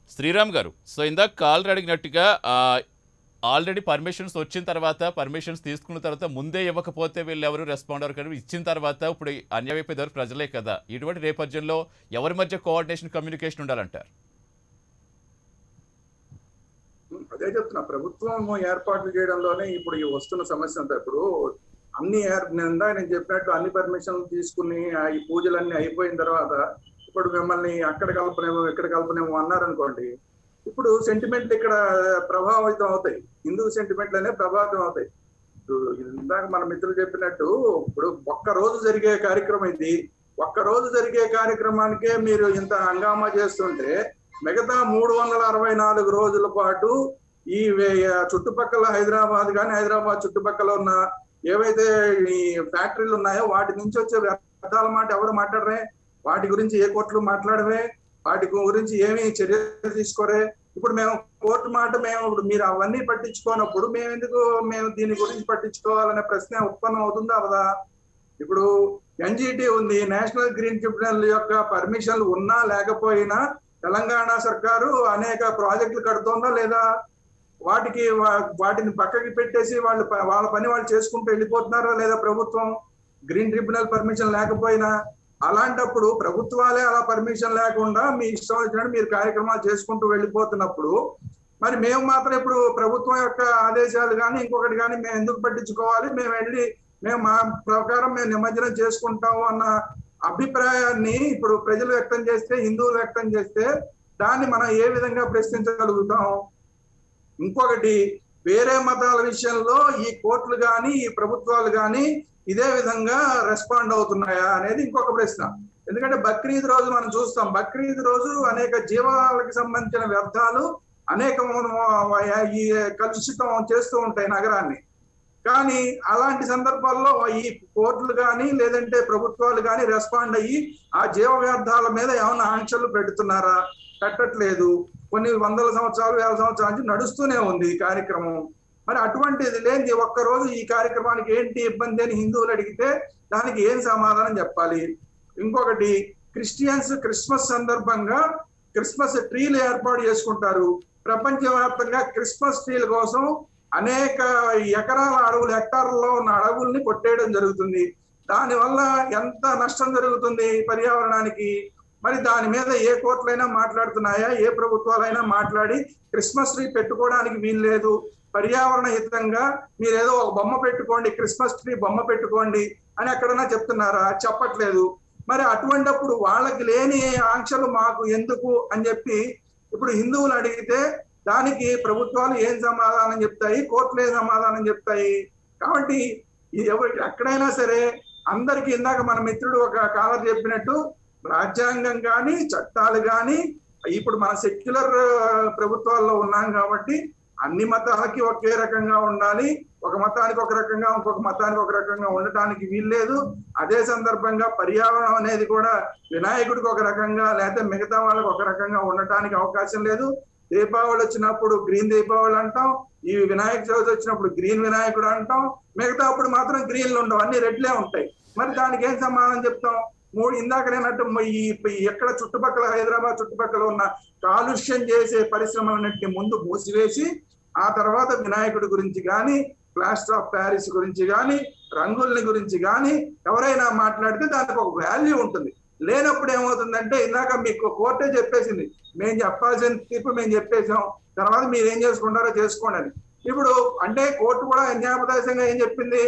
శ్రీరామ్ గారు సో ఇందాక కాల్ అడిగినట్టుగా ఆల్రెడీ పర్మిషన్స్ వచ్చిన తర్వాత పర్మిషన్స్ తీసుకున్న తర్వాత ముందే ఇవ్వకపోతే వీళ్ళు ఎవరు రెస్పాండ్ అవ్వరు కానీ ఇచ్చిన తర్వాత ఇప్పుడు అన్యాయం అయిపోయేవారు ప్రజలే కదా ఇటువంటి నేపథ్యంలో ఎవరి మధ్య కోఆర్డినేషన్ కమ్యూనికేషన్ ఉండాలంటారు అదే చెప్తున్నా ప్రభుత్వం ఏర్పాట్లు చేయడంలోనే ఇప్పుడు ఈ వస్తున్న సమస్య అంతా ఇప్పుడు అన్ని ఏర్- నేను ఇందాక నేను చెప్పినట్టు అన్ని పర్మిషన్లు తీసుకుని ఆ ఈ పూజలన్నీ అయిపోయిన తర్వాత ఇప్పుడు మిమ్మల్ని అక్కడ కలపనేమో ఇక్కడ కలపనేమో అన్నారనుకోండి ఇప్పుడు సెంటిమెంట్లు ఇక్కడ ప్రభావితం అవుతాయి హిందూ సెంటిమెంట్లు అనేవి ప్రభావితం అవుతాయి ఇప్పుడు ఇందాక మన మిత్రులు చెప్పినట్టు ఇప్పుడు ఒక్క రోజు జరిగే కార్యక్రమం ఇది ఒక్క రోజు జరిగే కార్యక్రమానికే మీరు ఇంత హంగామా చేస్తుంటే మిగతా మూడు వందల అరవై నాలుగు రోజుల పాటు ఈ వే- చుట్టుపక్కల హైదరాబాద్ కానీ హైదరాబాద్ చుట్టుపక్కల ఉన్న ఏవైతే ఈ ఫ్యాక్టరీలు ఉన్నాయో వాటి నుంచి వచ్చే వ్యర్థాల మాట ఎవరు మాట్లాడరే వాటి గురించి ఏ కోర్టులు మాట్లాడవే వాటి గురించి ఏమి చర్యలు తీసుకోరే ఇప్పుడు మేము కోర్టు మాట మేము ఇప్పుడు మీరు అవన్నీ పట్టించుకోనప్పుడు మేము ఎందుకు మేము దీని గురించి పట్టించుకోవాలనే ప్రశ్న ఉత్పన్నం అవుతుందా అవదా ఇప్పుడు ఎన్జిటి ఉంది నేషనల్ గ్రీన్ ట్రిబ్యునల్ యొక్క పర్మిషన్లు ఉన్నా లేకపోయినా తెలంగాణ సర్కారు అనేక ప్రాజెక్టులు కడుతోందా లేదా వాటికి వా- వాటిని పక్కకి పెట్టేసి వాళ్ళు ప- వాళ్ళ పని వాళ్ళు చేసుకుంటూ వెళ్ళిపోతున్నారా లేదా ప్రభుత్వం గ్రీన్ ట్రిబ్యునల్ పర్మిషన్ లేకపోయినా అలాంటప్పుడు ప్రభుత్వాలే అలా పర్మిషన్ లేకుండా మీ ఇష్టం వచ్చినట్టు మీరు కార్యక్రమాలు చేసుకుంటూ వెళ్ళిపోతున్నప్పుడు మరి మేము మాత్రం ఇప్పుడు ప్రభుత్వం యొక్క ఆదేశాలు కానీ ఇంకొకటి కానీ మేము ఎందుకు పట్టించుకోవాలి మేము వెళ్ళి మేము మా ప్రకారం మేము నిమజ్జనం చేసుకుంటాము అన్న అభిప్రాయాన్ని ఇప్పుడు ప్రజలు వ్యక్తం చేస్తే హిందువులు వ్యక్తం చేస్తే దాన్ని మనం ఏ విధంగా ప్రశ్నించగలుగుతాం ఇంకొకటి వేరే మతాల విషయంలో ఈ కోర్టులు కానీ ఈ ప్రభుత్వాలు కానీ ఇదే విధంగా రెస్పాండ్ అవుతున్నాయా అనేది ఇంకొక ప్రశ్న ఎందుకంటే బక్రీద్ రోజు మనం చూస్తాం బక్రీద్ రోజు అనేక జీవాలకు సంబంధించిన వ్యర్థాలు అనేక ఈ కలుషితం చేస్తూ ఉంటాయి నగరాన్ని కానీ అలాంటి సందర్భాల్లో ఈ కోర్టులు కానీ లేదంటే ప్రభుత్వాలు కానీ రెస్పాండ్ అయ్యి ఆ జీవ వ్యర్థాల మీద ఏమైనా ఆంక్షలు పెడుతున్నారా పెట్టట్లేదు కొన్ని వందల సంవత్సరాలు వేల సంవత్సరాల నుంచి నడుస్తూనే ఉంది ఈ కార్యక్రమం మరి అటువంటిది లేని ఒక్క రోజు ఈ కార్యక్రమానికి ఏంటి ఇబ్బంది అని హిందువులు అడిగితే దానికి ఏం సమాధానం చెప్పాలి ఇంకొకటి క్రిస్టియన్స్ క్రిస్మస్ సందర్భంగా క్రిస్మస్ ట్రీలు ఏర్పాటు చేసుకుంటారు ప్రపంచవ్యాప్తంగా క్రిస్మస్ ట్రీల కోసం అనేక ఎకరాల అడవులు హెక్టార్లలో ఉన్న అడవుల్ని కొట్టేయడం జరుగుతుంది దానివల్ల ఎంత నష్టం జరుగుతుంది పర్యావరణానికి మరి దాని మీద ఏ కోర్టులైనా మాట్లాడుతున్నాయా ఏ ప్రభుత్వాలైనా మాట్లాడి క్రిస్మస్ ట్రీ పెట్టుకోవడానికి వీలు లేదు పర్యావరణ హితంగా మీరు ఏదో ఒక బొమ్మ పెట్టుకోండి క్రిస్మస్ ట్రీ బొమ్మ పెట్టుకోండి అని ఎక్కడన్నా చెప్తున్నారా చెప్పట్లేదు మరి అటువంటప్పుడు వాళ్ళకి లేని ఆంక్షలు మాకు ఎందుకు అని చెప్పి ఇప్పుడు హిందువులు అడిగితే దానికి ప్రభుత్వాలు ఏం సమాధానం చెప్తాయి కోర్టులు ఏం సమాధానం చెప్తాయి కాబట్టి ఇది ఎవరి ఎక్కడైనా సరే అందరికి ఇందాక మన మిత్రుడు ఒక కాలర్ చెప్పినట్టు రాజ్యాంగం కానీ చట్టాలు కానీ ఇప్పుడు మన సెక్యులర్ ప్రభుత్వాల్లో ఉన్నాం కాబట్టి అన్ని మతాలకి ఒకే రకంగా ఉండాలి ఒక మతానికి ఒక రకంగా ఇంకొక మతానికి ఒక రకంగా ఉండటానికి వీల్లేదు అదే సందర్భంగా పర్యావరణం అనేది కూడా వినాయకుడికి ఒక రకంగా లేకపోతే మిగతా వాళ్ళకి ఒక రకంగా ఉండటానికి అవకాశం లేదు దీపావళి వచ్చినప్పుడు గ్రీన్ దీపావళి అంటాం ఈ వినాయక చవితి వచ్చినప్పుడు గ్రీన్ వినాయకుడు అంటాం మిగతా అప్పుడు మాత్రం గ్రీన్లు ఉండవు అన్ని రెడ్లే ఉంటాయి మరి దానికి ఏం సమాధానం చెప్తాం మూడు ఇందాక నేనట్టు ఈ ఈ ఎక్కడ చుట్టుపక్కల హైదరాబాద్ చుట్టుపక్కల ఉన్న కాలుష్యం చేసే పరిశ్రమలన్నింటినీ ముందు మూసివేసి ఆ తర్వాత వినాయకుడి గురించి కానీ ప్లాస్టర్ ఆఫ్ ప్యారిస్ గురించి కానీ రంగుల్ని గురించి కానీ ఎవరైనా మాట్లాడితే దానికి ఒక వాల్యూ ఉంటుంది లేనప్పుడు ఏమవుతుందంటే ఇందాక మీకు కోర్టే చెప్పేసింది మేము చెప్పాల్సిన తీర్పు మేము చెప్పేసాం తర్వాత మీరు ఏం చేసుకుంటారో చేసుకోండి అని ఇప్పుడు అంటే కోర్టు కూడా న్యాయపదేశంగా ఏం చెప్పింది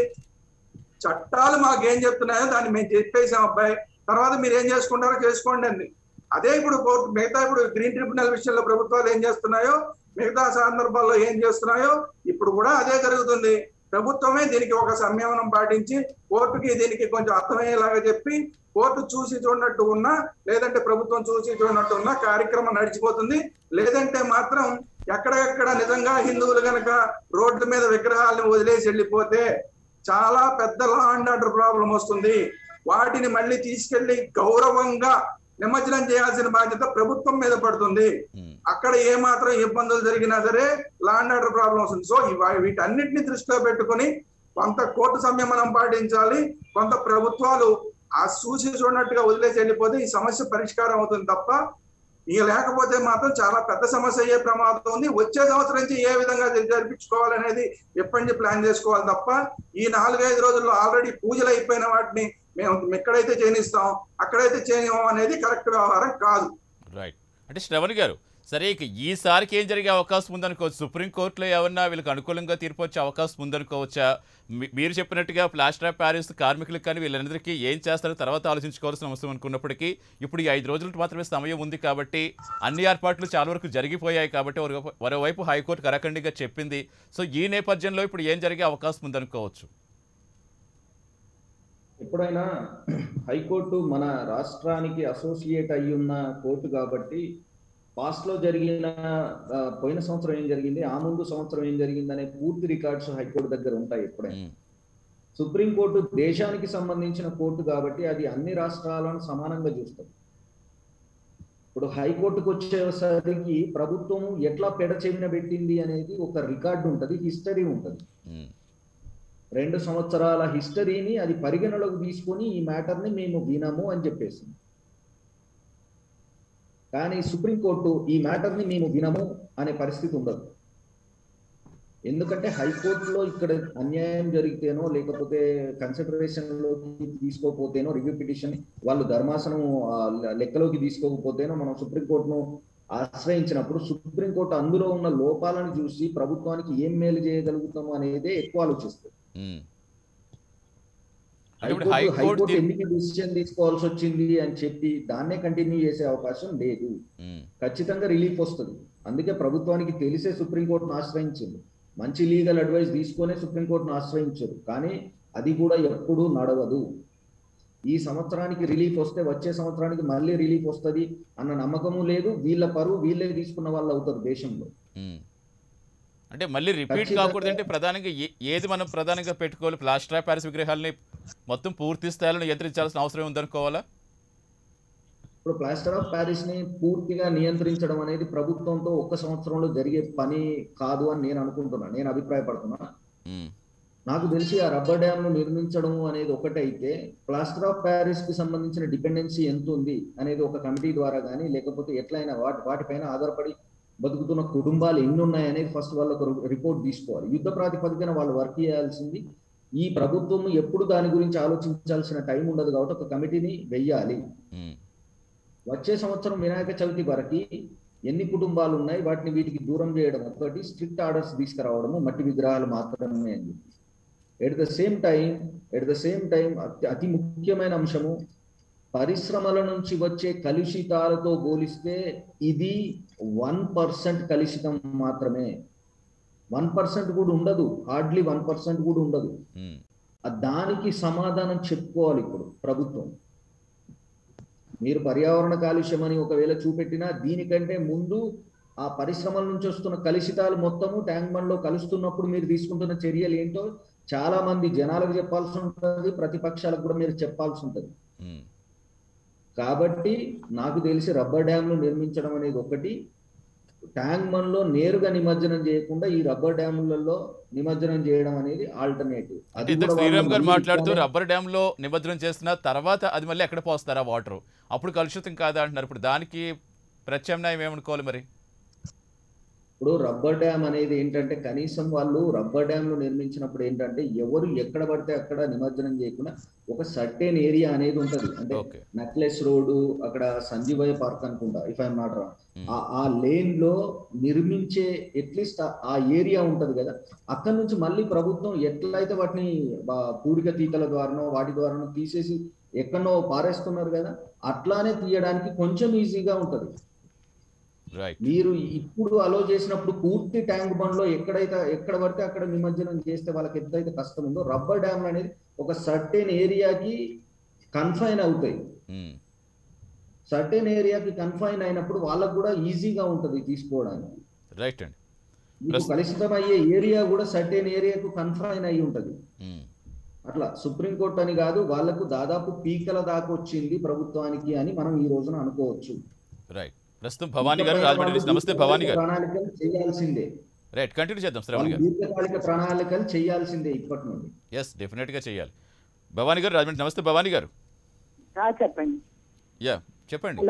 చట్టాలు మాకు ఏం చెప్తున్నాయో దాన్ని మేము చెప్పేసాం అబ్బాయి తర్వాత మీరు ఏం చేసుకుంటారో చేసుకోండి అండి అదే ఇప్పుడు కోర్టు మిగతా ఇప్పుడు గ్రీన్ ట్రిబ్యునల్ విషయంలో ప్రభుత్వాలు ఏం చేస్తున్నాయో మిగతా సందర్భాల్లో ఏం చేస్తున్నాయో ఇప్పుడు కూడా అదే జరుగుతుంది ప్రభుత్వమే దీనికి ఒక సంయమనం పాటించి కోర్టుకి దీనికి కొంచెం అర్థమయ్యేలాగా చెప్పి కోర్టు చూసి చూడనట్టు ఉన్నా లేదంటే ప్రభుత్వం చూసి చూడనట్టు ఉన్నా కార్యక్రమం నడిచిపోతుంది లేదంటే మాత్రం ఎక్కడెక్కడ నిజంగా హిందువులు గనక రోడ్ల మీద విగ్రహాలను వదిలేసి వెళ్ళిపోతే చాలా పెద్ద లా అండ్ ఆర్డర్ ప్రాబ్లం వస్తుంది వాటిని మళ్ళీ తీసుకెళ్లి గౌరవంగా నిమజ్జనం చేయాల్సిన బాధ్యత ప్రభుత్వం మీద పడుతుంది అక్కడ ఏ మాత్రం ఇబ్బందులు జరిగినా సరే లా అండ్ ఆర్డర్ ప్రాబ్లం వస్తుంది సో ఇవి వీటన్నిటిని దృష్టిలో పెట్టుకుని కొంత కోర్టు సంయమనం పాటించాలి కొంత ప్రభుత్వాలు ఆ చూసి చూడనట్టుగా వదిలేసి వెళ్ళిపోతే ఈ సమస్య పరిష్కారం అవుతుంది తప్ప ఇక లేకపోతే మాత్రం చాలా పెద్ద సమస్య అయ్యే ప్రమాదం ఉంది వచ్చే సంవత్సరం నుంచి ఏ విధంగా జరిపించుకోవాలనేది ఎప్పటి నుంచి ప్లాన్ చేసుకోవాలి తప్ప ఈ నాలుగైదు రోజుల్లో ఆల్రెడీ పూజలు అయిపోయిన వాటిని మేము ఎక్కడైతే చేయనిస్తాం అక్కడైతే చేయనివ్వం అనేది కరెక్ట్ వ్యవహారం కాదు రైట్ అంటే శ్రవణ్ గారు సరే ఇక ఈసారికి ఏం జరిగే అవకాశం ఉందనుకోవచ్చు సుప్రీంకోర్టులో ఏమన్నా వీళ్ళకి అనుకూలంగా తీర్పు వచ్చే అవకాశం ఉందనుకోవచ్చా మీ- మీరు చెప్పినట్టుగా ప్లాస్టర్ ఆఫ్ ప్యారిస్ కార్మికులకు కానీ వీళ్ళందరికీ ఏం చేస్తారో తర్వాత ఆలోచించుకోవాల్సిన అవసరం అనుకున్నప్పటికీ ఇప్పుడు ఈ ఐదు రోజులకు మాత్రమే సమయం ఉంది కాబట్టి అన్ని ఏర్పాట్లు చాలా వరకు జరిగిపోయాయి కాబట్టి ఒక- మరోవైపు హైకోర్టు కరఖండిగా చెప్పింది సో ఈ నేపథ్యంలో ఇప్పుడు ఏం జరిగే అవకాశం ఉందనుకోవచ్చు ఎప్పుడైనా హైకోర్టు మన రాష్ట్రానికి అసోసియేట్ అయి ఉన్న కోర్టు కాబట్టి పాస్ట్ లో జరిగిన ఆ, పోయిన సంవత్సరం ఏం జరిగింది ఆ ముందు సంవత్సరం ఏం జరిగింది అనే పూర్తి రికార్డ్స్ హైకోర్టు దగ్గర ఉంటాయి ఎప్పుడైనా ఉమ్, సుప్రీంకోర్టు దేశానికి సంబంధించిన కోర్టు కాబట్టి అది అన్ని రాష్ట్రాలను సమానంగా చూస్తుంది ఇప్పుడు హైకోర్టుకు వచ్చేసరికి ప్రభుత్వం ఎట్లా పెడచెవిన పెట్టింది అనేది ఒక రికార్డు ఉంటుంది హిస్టరీ ఉంటుంది ఉమ్, రెండు సంవత్సరాల హిస్టరీని అది పరిగణలోకి తీసుకొని ఈ మ్యాటర్ని మేము వినము అని చెప్పేసి కానీ సుప్రీంకోర్టు ఈ మ్యాటర్ని మేము వినము అనే పరిస్థితి ఉండదు ఎందుకంటే హైకోర్టులో ఇక్కడ అన్యాయం జరిగితేనో లేకపోతే కన్సిడరేషన్లోకి తీసుకోకపోతేనో రివ్యూ పిటిషన్ వాళ్ళు ధర్మాసనం ఆ, లెక్కలోకి తీసుకోకపోతేనో మనం సుప్రీంకోర్టును ఆశ్రయించినప్పుడు సుప్రీంకోర్టు అందులో ఉన్న లోపాలను చూసి ప్రభుత్వానికి ఏం మేలు చేయగలుగుతాము అనేదే ఎక్కువ ఆలోచిస్తుంది ఉమ్. అంటే ఇప్పుడు హైకోర్టు హైకోర్టు హైకోర్టు తీ- ఎందుకు డిసిషన్ తీసుకోవాల్సి వచ్చింది అని చెప్పి దాన్నే కంటిన్యూ చేసే అవకాశం లేదు ఉమ్, ఖచ్చితంగా రిలీఫ్ వస్తుంది అందుకే ప్రభుత్వానికి తెలిసే సుప్రీంకోర్టును ఆశ్రయించింది మంచి లీగల్ అడ్వైస్ తీసుకొనే సుప్రీంకోర్టును ఆశ్రయించారు కానీ అది కూడా ఎప్పుడూ నడవదు ఈ సంవత్సరానికి రిలీఫ్ వస్తే వచ్చే సంవత్సరానికి మళ్ళీ రిలీఫ్ వస్తుంది అన్న నమ్మకము లేదు వీళ్ళ పరువు వీళ్ళే తీసుకున్న వాళ్ళు అవుతారు దేశంలో ఉమ్. అంటే మళ్ళీ రిపీట్ ఖచ్చితంగా- కాకూడదంటే ప్రధానంగా ఏ- ఏది మనం ప్రధానంగా పెట్టుకోవాలి ప్లాస్టర్ ఆఫ్ ప్యారిస్ విగ్రహాలని మొత్తం పూర్తి స్థాయిలో నియంత్రించాల్సిన అవసరం ఉందనుకోవాలా ఇప్పుడు ప్లాస్టర్ ఆఫ్ ప్యారిస్ ని పూర్తిగా నియంత్రించడం అనేది ప్రభుత్వంతో ఒక్క సంవత్సరంలో జరిగే పని కాదు అని నేను అనుకుంటున్నా నేను అభిప్రాయపడుతున్నా ఉమ్, నాకు తెలిసి ఆ రబ్బర్ డ్యామ్ ను నిర్మించడం అనేది ఒకటైతే ప్లాస్టర్ ఆఫ్ ప్యారిస్ కి సంబంధించిన డిపెండెన్సీ ఎంత ఉంది అనేది ఒక కమిటీ ద్వారా కానీ లేకపోతే ఎట్లయినా వాటి వాటిపైన ఆధారపడి బతుకుతున్న కుటుంబాలు ఎన్ని ఉన్నాయి అనేది ఫస్ట్ వాళ్ళు ఒక రిపోర్ట్ తీసుకోవాలి యుద్ధ ప్రాతిపదికన వాళ్ళు వర్క్ చేయాల్సింది ఈ ప్రభుత్వం ఎప్పుడు దాని గురించి ఆలోచించాల్సిన టైం ఉండదు కాబట్టి ఒక కమిటీని వెయ్యాలి ఉమ్, వచ్చే సంవత్సరం వినాయక చవితి వరకు ఎన్ని కుటుంబాలు ఉన్నాయి వాటిని వీటికి దూరం చేయడం ఒకటి స్ట్రిక్ట్ ఆర్డర్స్ తీసుకురావడము మట్టి విగ్రహాలు మాత్రమే అని చెప్పి at the same time at the same time అతి ముఖ్యమైన అంశము పరిశ్రమల నుంచి వచ్చే కలుషితాలతో పోలిస్తే ఇది వన్ పర్సెంట్ కలుషితం మాత్రమే వన్ పర్సెంట్ కూడా ఉండదు హార్డ్లీ వన్ పర్సెంట్ కూడా ఉండదు ఉమ్, ఆ దానికి సమాధానం చెప్పుకోవాలి ఇప్పుడు ప్రభుత్వం మీరు పర్యావరణ కాలుష్యం అని ఒకవేళ చూపెట్టినా దీనికంటే ముందు ఆ పరిశ్రమల నుంచి వస్తున్న కలుషితాలు మొత్తము ట్యాంక్ బండ్ లో కలుస్తున్నప్పుడు మీరు తీసుకుంటున్న చర్యలు ఏంటో చాలా మంది జనాలకు చెప్పాల్సి ఉంటుంది ప్రతిపక్షాలకు కూడా మీరు చెప్పాల్సి ఉంటుంది ఉమ్, కాబట్టి నాకు తెలిసి రబ్బర్ డ్యామ్లు నిర్మించడం అనేది ఒకటి ట్యాంక్ బండ్ లో నేరుగా నిమజ్జనం చేయకుండా ఈ రబ్బర్ డ్యాములలో నిమజ్జనం చేయడం అనేది ఆల్టర్నేటివ్ అంటే ఇంతకు శ్రీరామ్ గారు మాట్లాడుతూ రబ్బర్ డ్యామ్ లో నిమజ్జనం చేసిన తర్వాత అది మళ్ళీ ఎక్కడ పోస్తారా వాటర్ అప్పుడు కలుషితం కాదా అంటున్నారు ఇప్పుడు దానికి ప్రత్యామ్నాయం ఏమనుకోవాలి మరి ఇప్పుడు రబ్బర్ డ్యామ్ అనేది ఏంటంటే కనీసం వాళ్ళు రబ్బర్ డ్యామ్ ను నిర్మించినప్పుడు ఏంటంటే ఎవరు ఎక్కడ పడితే అక్కడ నిమజ్జనం చేయకుండా ఒక సర్టెన్ ఏరియా అనేది ఉంటది అంటే ఓకే నక్లెస్ రోడ్ అక్కడ సంజీవయ్య పార్క్ అనుకుంటా if I'm not wrong Hmm. ఆ లేన్ లో నిర్మించే అట్లీస్ట్ ఆ ఏరియా ఉంటది కదా అక్కడ నుంచి మళ్ళీ ప్రభుత్వం ఎట్లయితే వాటిని బా- పూడిక తీతల ద్వారానో వాటి ద్వారానో తీసేసి ఎక్కడో పారేస్తున్నారు కదా అట్లానే తీయడానికి కొంచెం ఈజీగా ఉంటది రైట్ మీరు ఇప్పుడు అలో చేసినప్పుడు పూర్తి ట్యాంక్ బండ్ లో ఎక్కడైతే ఎక్కడ పడితే అక్కడ నిమజ్జనం చేస్తే వాళ్ళకి ఎంతైతే కష్టం ఉందో రబ్బర్ డ్యామ్ అనేది ఒక సర్టెన్ ఏరియాకి కన్ఫైన్ అవుతాయి ఉమ్, సర్టెన్ ఏరియాకి కన్ఫైన్ అయినప్పుడు వాళ్ళకు కూడా ఈజీగా ఉంటది తీసుకోవడానికి రైట్ అండి మీకు ప్రస్తుతం- కలుషితం అయ్యే ఏరియా కూడా సర్టెన్ ఏరియాకు కన్ఫైన్ అయి ఉంటది ఉమ్, అట్లా సుప్రీంకోర్టు అని కాదు వాళ్ళకు దాదాపు పీకల దాకా వచ్చింది ప్రభుత్వానికి అని మనం ఈ రోజున అనుకోవచ్చు రైట్ ప్రస్తుతం భవానీ గారు రాజమండ్రి నుంచి నమస్తే భవానీ గారు ప్రణాళికలు చేయాల్సిందే రైట్ కంటిన్యూ చేద్దాం శ్రవణ్ వాళ్ళు గారు దీర్ఘకాలిక ప్రణాళికలు చేయాల్సిందే ఇప్పటి నుండి ఎస్ డెఫినెట్గా చేయాలి భవానీ గారు రాజమండ్రి నమస్తే భవానీ గారు ఆ, చెప్పండి యా చెప్పండి హలో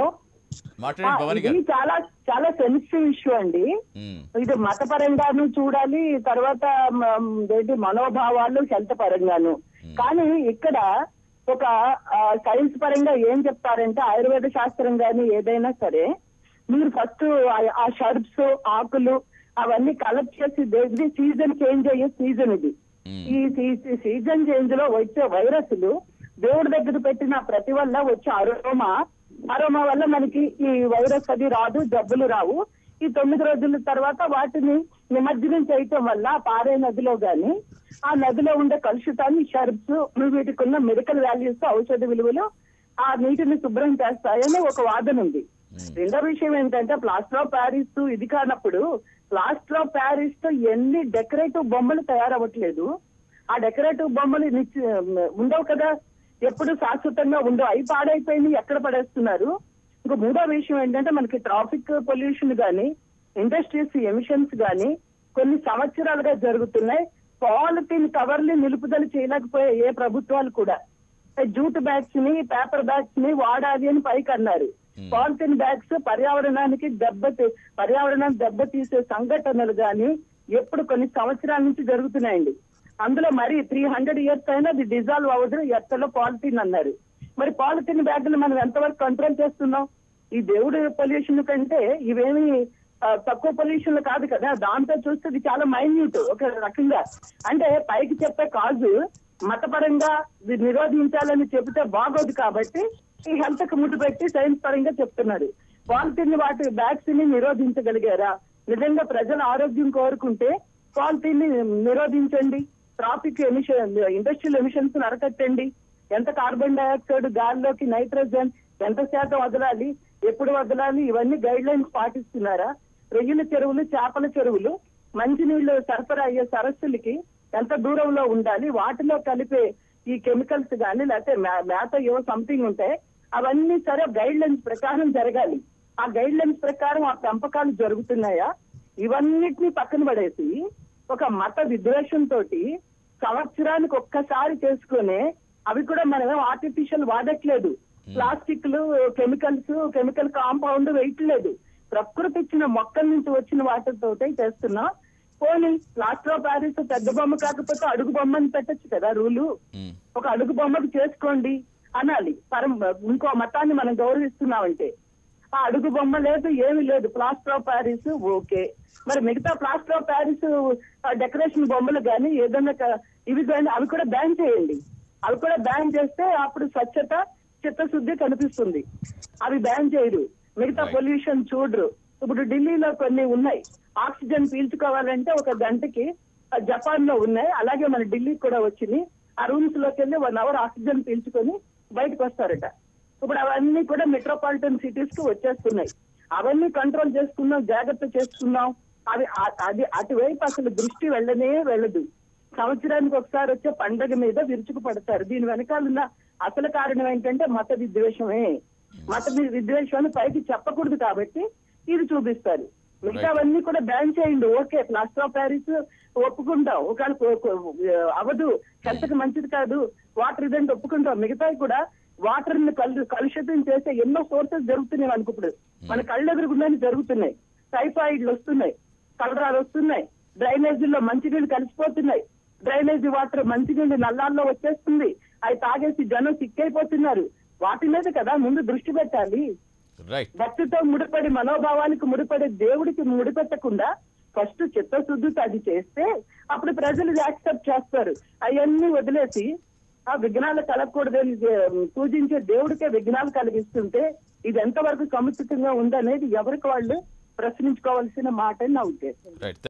మాట్లాడండి భవాని ఇది గారు చాలా చాలా సెన్సిటివ్ ఇష్యూ అండి ఉమ్, ఇది మతపరంగాను చూడాలి తర్వాత మ- ఏంటి మనోభావాలు హెల్త్ పరంగాను కానీ ఇక్కడ ఒక సైన్స్ పరంగా ఏం చెప్తారంటే ఆయుర్వేద శాస్త్రం గాని ఏదైనా సరే మీరు ఫస్ట్ ఆ షర్బ్స్ ఆకులు అవన్నీ కలెక్ట్ చేసి ఇది సీజన్ చేంజ్ అయ్యే సీజన్ ఇది ఉమ్, ఈ సీ- సీజన్ చేంజ్ లో వచ్చే వైరస్లు దేవుడి దగ్గర పెట్టిన ప్రతి వల్ల వచ్చే అరోమా అరోమా వల్ల మనకి ఈ వైరస్ అది రాదు జబ్బులు రావు ఈ తొమ్మిది రోజుల తర్వాత వాటిని నిమజ్జనం చేయటం వల్ల ఆ పారే నదిలో గాని ఆ నదిలో ఉండే కలుషితాన్ని షర్బ్స్ వీటికి ఉన్న మెడికల్ వాల్యూస్ ఔషధ విలువలు ఆ నీటిని శుభ్రం చేస్తాయని ఒక వాదన ఉంది రెండో విషయం ఏంటంటే ప్లాస్టర్ ఆఫ్ ప్యారిస్ ఇది కానప్పుడు ప్లాస్టర్ ఆఫ్ ప్యారిస్ తో ఎన్ని డెకరేటివ్ బొమ్మలు తయారవ్వట్లేదు ఆ డెకరేటివ్ బొమ్మలు నిత్య- ఉండవు కదా ఎప్పుడు శాశ్వతంగా ఉండవు అవి పాడైపోయింది ఎక్కడ పడేస్తున్నారు ఇంకా మూడో విషయం ఏంటంటే మనకి ట్రాఫిక్ పొల్యూషన్ గానీ ఇండస్ట్రీస్ ఎమిషన్స్ గానీ కొన్ని సంవత్సరాలుగా జరుగుతున్నాయి పాలిథిన్ కవర్లు నిలుపుదల చేయలేకపోయే ఏ ప్రభుత్వాలు కూడా జూట్ బ్యాగ్స్ ని పేపర్ బ్యాగ్స్ ని వాడాలి అని పైకి అన్నారు పాలిథిన్ బ్యాగ్స్ పర్యావరణానికి దెబ్బ పర్యావరణాన్ని దెబ్బతీసే సంఘటనలు గాని ఎప్పుడు కొన్ని సంవత్సరాల నుంచి జరుగుతున్నాయండి అందులో మరి త్రీ హండ్రెడ్ ఇయర్స్ అయినా అది డిజాల్వ్ అవ్వదు ఎత్తలో పాలిథిన్ అన్నారు మరి పాలిథిన్ బ్యాగులు మనం ఎంతవరకు కంట్రోల్ చేస్తున్నాం ఈ దేవుడి పొల్యూషన్ కంటే ఇవేమి ఆ, తక్కువ పొల్యూషన్ కాదు కదా దాంతో చూస్తే ఇది చాలా మైన్యూట్ ఒక రకంగా అంటే పైకి చెప్పే కాజు మతపరంగా ఇది నిరోధించాలని చెబితే బాగోదు కాబట్టి ఈ హెల్త్ కు ముట్టు పెట్టి సైన్స్ పరంగా చెప్తున్నారు పాలిథిన్ వాటి బ్యాగ్స్ ని నిరోధించగలిగారా నిజంగా ప్రజల ఆరోగ్యం కోరుకుంటే పాలిథిన్ ని నిరోధించండి ట్రాఫిక్ ఎమిషన్ ఇండస్ట్రియల్ ఎమిషన్స్ అరకట్టండి ఎంత కార్బన్ డైఆక్సైడ్ గాలిలోకి నైట్రోజన్ ఎంత శాతం వదలాలి ఎప్పుడు వదలాలి ఇవన్నీ గైడ్ లైన్స్ పాటిస్తున్నారా రొయ్యల చెరువులు చేపల చెరువులు మంచినీళ్లు సరఫరా అయ్యే సరస్సులకి ఎంత దూరంలో ఉండాలి వాటిలో కలిపే ఈ కెమికల్స్ కానీ లేకపోతే మే- మేత ఏవో సంథింగ్ ఉంటాయి అవన్నీ సరే గైడ్ లైన్స్ ప్రకారం జరగాలి ఆ గైడ్ లైన్స్ ప్రకారం ఆ పెంపకాలు జరుగుతున్నాయా ఇవన్నిటిని పక్కన పడేసి ఒక మత విద్వేషం తోటి సంవత్సరానికి ఒక్కసారి చేసుకునే అవి కూడా మనం ఆర్టిఫిషియల్ వాడట్లేదు ప్లాస్టిక్లు కెమికల్స్ కెమికల్ కాంపౌండ్ వేయట్లేదు ప్రకృతి ఇచ్చిన మొక్కల నుంచి వచ్చిన వాటితో చేస్తున్నాం పోనీ ప్లాస్టర్ ఆఫ్ ప్యారిస్ పెద్ద బొమ్మ కాకపోతే అడుగు బొమ్మని పెట్టచ్చు కదా రూలు ఉమ్, ఒక అడుగు బొమ్మకు చేసుకోండి అనాలి పరం ఇంకో మతాన్ని మనం గౌరవిస్తున్నామంటే ఆ అడుగు బొమ్మ లేదు ఏమీ లేదు ప్లాస్టర్ ఆఫ్ ప్యారిస్ ఓకే మరి మిగతా ప్లాస్టర్ ఆఫ్ ప్యారిస్ డెకరేషన్ బొమ్మలు కానీ ఏదైనా క- ఇవి కానీ అవి కూడా బ్యాన్ చేయండి అవి కూడా బ్యాన్ చేస్తే అప్పుడు స్వచ్ఛత చిత్తశుద్ధి కనిపిస్తుంది అవి బ్యాన్ చేయరు మిగతా Right. పొల్యూషన్ చూడరు ఇప్పుడు ఢిల్లీలో కొన్ని ఉన్నాయి ఆక్సిజన్ పీల్చుకోవాలంటే ఒక గంటకి ఆ, జపాన్ లో ఉన్నాయి అలాగే మన ఢిల్లీకి కూడా వచ్చింది ఆ రూమ్స్ లోకి వెళ్ళి వన్ అవర్ ఆక్సిజన్ పీల్చుకొని బయటకు వస్తారట ఇప్పుడు అవన్నీ కూడా మెట్రోపాలిటన్ సిటీస్ కు వచ్చేస్తున్నాయి అవన్నీ కంట్రోల్ చేసుకున్నాం జాగ్రత్త చేసుకున్నాం అవి ఆ- అది అటువైపు అసలు దృష్టి వెళ్ళనే వెళ్ళదు సంవత్సరానికి ఒకసారి వచ్చే పండగ మీద విరుచుకు పడతారు దీని వెనకాల ఉన్న అసలు కారణం ఏంటంటే మత విద్వేషమే మత వి- విద్వేషాన్ని పైకి చెప్పకూడదు కాబట్టి ఇది చూపిస్తారు మిగతావన్నీ కూడా బ్యాన్ చేయండి ఓకే ప్లాస్టర్ ఆఫ్ ప్యారిస్ ఒప్పుకుంటాం ఒకవేళ కో- కో- అవదు హెల్త్ కి మంచిది కాదు వాటర్ ఇదంటే ఒప్పుకుంటాం మిగతావి కూడా వాటర్ ని కలు కలుషితం చేసే ఎన్నో సోర్సెస్ జరుగుతున్నాయి మనకు ఇప్పుడు మన కళ్ళు ఎదురుగుండానే జరుగుతున్నాయి టైఫాయిడ్లు వస్తున్నాయి కలరాలు వస్తున్నాయి డ్రైనేజీల్లో మంచినీళ్ళు కలిసిపోతున్నాయి డ్రైనేజీ వాటర్ మంచినీళ్ళు నల్లాల్లో వచ్చేస్తుంది అవి తాగేసి జనం సిక్కైపోతున్నారు వాటి మీద కదా ముందు దృష్టి పెట్టాలి రైట్ భక్తితో ముడిపడి మనోభావానికి ముడిపడే దేవుడికి ముడిపెట్టకుండా ఫస్ట్ చిత్తశుద్ధితో అది చేస్తే అప్పుడు ప్రజలు యాక్సెప్ట్ చేస్తారు అవన్నీ వదిలేసి ఆ విఘ్నాలు కలగకూడదని ఏ, పూజించే దేవుడికే విఘ్నాలు కలిగిస్తుంటే ఇది ఎంతవరకు సముచితంగా ఉందనేది ఎవరికి వాళ్ళు ప్రశ్నించుకోవాల్సిన మాట అని నా ఉద్దేశం రైట్